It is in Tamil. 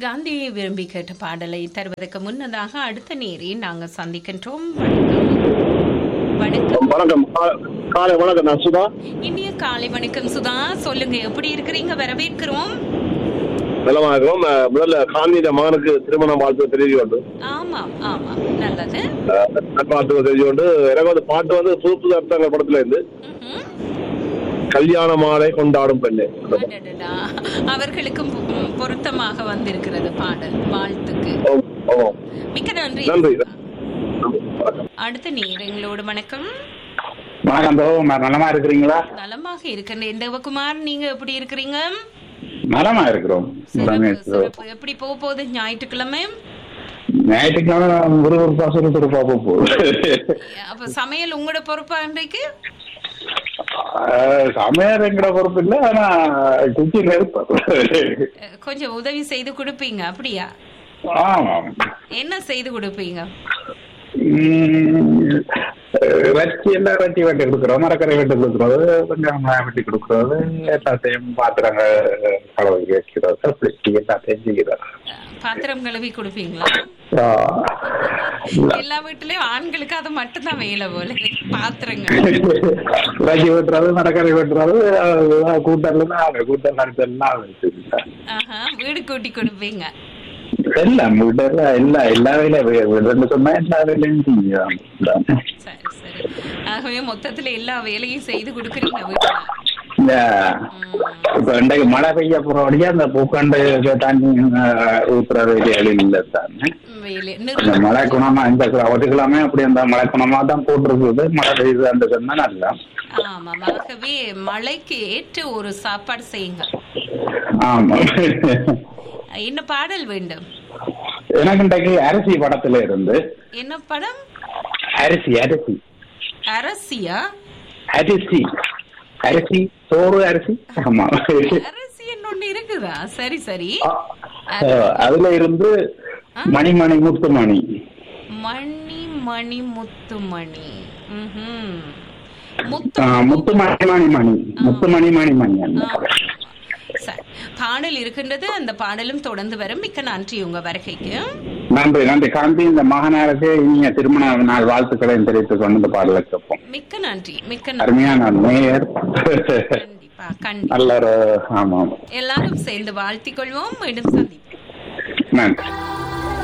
காந்தியை விரும்பி கேட்ட பாடலை தருவதற்கு முன்னதாக அடுத்த நேரை நாங்க சந்திக்கின்றோம் வணக்கம் வணக்கம் வணக்கம் கா- காலை வணக்கம் நான் சுதா இனிய காலை வணக்கம் சுதா சொல்லுங்க எப்படி இருக்கிறீங்க வரவேற்கிறோம் நலமா இருக்கிறோம் அஹ், முதல்ல காந்தியின் மகனுக்கு திருமணம் வாழ்த்து தெரிஞ்சு கொண்டு ஆமாம் ஆமாம் நல்லது நல்வாழ்த்து தெரிஞ்சு கொண்டு எனக்கு வந்து பாட்டு வந்து புது புது அர்த்தங்கள் படத்துல இருந்து ம்ஹும். கல்யாண மாலை கொண்டாடும் பெண்ணு அடடடா. அவர்களுக்கும் பொ- பொருத்தமாக வந்திருக்கிறது பாடல் வாழ்த்துக்கு ஓ- ஓ. மிக்க நன்றி நன்றி சுதா. வணக்கம். அடுத்த நேரங்களோடு வணக்கம் வணக்கம் தோ நலமா இருக்கிறீங்களா நலமாக இருக்கின்றேன் தேவகுமார் நீங்க எப்படி இருக்கிறீங்க நலமா இருக்கிறோம் சிறப்பு ரமேஷ் தோ. சிறப்பு எப்படி போக போகுது ஞாயிற்றுக்கிழமை ஞாயிற்றுக்கிழமை விறுவிறுப்பா சுறுசுறுப்பா போக போகுது அப்ப சமையல் உங்களோட பொறுப்பா இன்றைக்கு ஆஹ், சமையல் எங்கட பொறுப்பு இல்ல ஆனா குக்கிங் இருப்பேன் அஹ், கொஞ்சம் உதவி செய்து கொடுப்பீங்க அப்படியா ஆமாம் என்ன செய்து கொடுப்பீங்க உம், இறைச்சி எல்லாம் இறைச்சி வெட்டி கொடுக்குறோம் மரக்கரை வெட்டி கொடுக்குறது கொஞ்சம் வெட்டி கொடுக்குறது எல்லாத்தையும் பாத்திரங்கள் கலவை வைக்கிறது அப்படி எல்லாத்தையும் செய்கிறோம் அஹ், பாத்திரம் கழுவி கொடுப்பீங்களா ஆஹ், எல்லா வீட்டுலயும் ஆண்களுக்கு அது மட்டும்தான் வேலை போல பாத்திரங்கள் இறைச்சி வெட்டுறது மரக்கரை வெட்டுறது கூட்டர்ல தான் கூட்டம் நடத்தலாம் ஆஹா, வீடு கூட்டி கொடுப்பீங்க எல்லாம் வீட்டுல எல்லா எல்லா வேலையும் வீடுன்னு சொன்னா எல்லா வேலையும் செய்யும் சரி சரி ஆகவே மொத்தத்துல எல்லா வேலையும் செய்து கொடுக்குறீங்க வீட்டுல இந்த இப்ப இன்றைக்கு மழை பெய்ய போறபடியா அந்த பூக்காண்டு தண்ணி ஆஹ், ஊத்துற வேலைகள் இல்லை தானே வேலை இந்த நிறு மழை குணமா இந்த ஒதுக்கலாமே அப்படி அந்த மழை குணமா தான் போட்டிருக்குது மழை பெய்யுது அந்த சொன்னா நல்லா ஆமாம் ஆகவே மழைக்கு ஏற்ற ஒரு சாப்பாடு செய்யுங்க ஆமா என்ன பாடல் வேண்டும் எனக்கு இன்றைக்கு அரிசி படத்துல இருந்து என்ன படம் அரிசி அரிசி அரசியா அரிசி அரிசி சோறு அரிசி ஆமா அரசி ஒண்ணு இருக்குதா சரி சரி அஹ், அதுல இருந்து மணிமணி முத்துமணி மணி மணி முத்துமணி ம்ஹும். முத்து ஆஹ், முத்து மணி மணி மணி முத்து மணி மணி மணி அந்த ஆ. சரி பாடல் இருக்கின்றது அந்த பாடலும் தொடர்ந்து வரும் மிக்க நன்றி உங்க வருகைக்கு நன்றி நன்றி காந்தி இந்த மகனாருக்கு இனிய திருமண நாள் வாழ்த்துக்களை தெரிவித்துக் கொண்டு இந்த பாடலை கேட்போம் மிக்க நன்றி மிக்க நன்றி அருமையான மேயர் கண்டிப்பா கண்டிப்பா நல்ல ஒரு ஆமாம் எல்லாரும் சேர்ந்து வாழ்த்திக் கொள்வோம் மீண்டும் சந்திப்போம் நன்றி